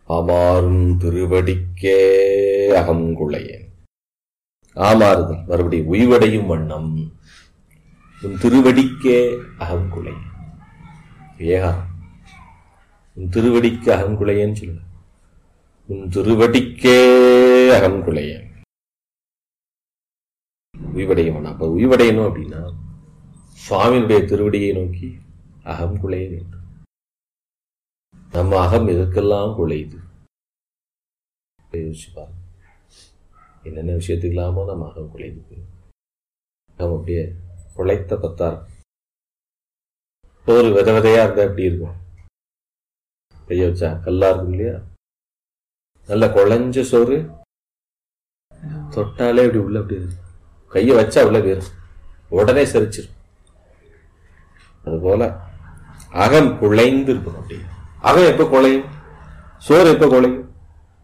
ஆமாறும் திருவடிக்கே அகங்குளையேன் ஆமாறுதல் மறுபடியும் உய்வடையும் வண்ணம் உன் திருவடிக்கே அகங்குலை ஏகாரம் உன் திருவடிக்கு அகங்குலையேன்னு சொல்லு உன் திருவடிக்கே அகங்குலையேன் உய்வடையும் வண்ணம் அப்ப உய்வடையணும் அப்படின்னா சுவாமியினுடைய திருவடியை நோக்கி அகம் குலைய வேண்டும் நம்ம அகம் எதற்கெல்லாம் குலையுது யோசிச்சு பாருங்க என்னென்ன விஷயத்துக்கு இல்லாம நம்ம அகம் குலையுது நம்ம அப்படியே குலைத்த பத்தார் ஒரு வித விதையா இருந்தா எப்படி இருக்கும் கைய வச்சா கல்லா இருக்கும் இல்லையா நல்ல குழஞ்ச சோறு தொட்டாலே அப்படி உள்ள அப்படி இருக்கும் கையை வச்சா உள்ள போயிரும் உடனே செரிச்சிரும் அதுபோல அகம் குழைந்து இருக்கணும் அப்படி அகம் எப்ப குழையும் சோறு எப்ப குழையும்